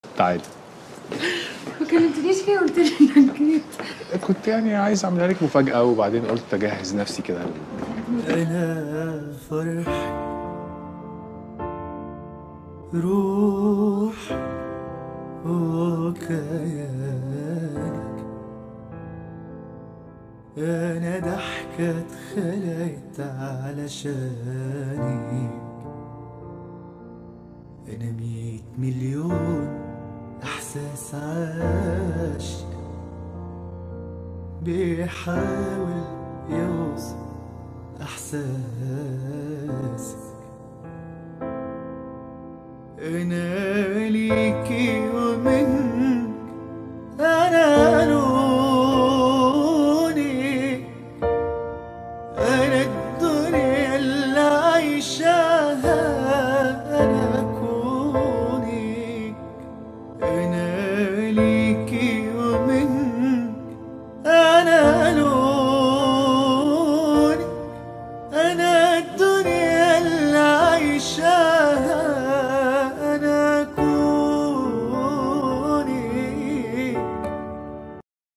تعالي ما كلمتنيش ليه قلت لي انك جيت كنت يعني عايز اعملها لك مفاجأة وبعدين قلت اجهز نفسي كده أنا فرح روح وكيانك أنا ضحكة اتخلقت علشانك أنا مية مليون إحساس عاش بيحاول يوصل إحساسك أنا ليكي ومنك أنا لوني أنا الدنيا اللي عايشاها أنا كوني أنا ليكي ومنك أنا لوني أنا الدنيا اللي عايشاها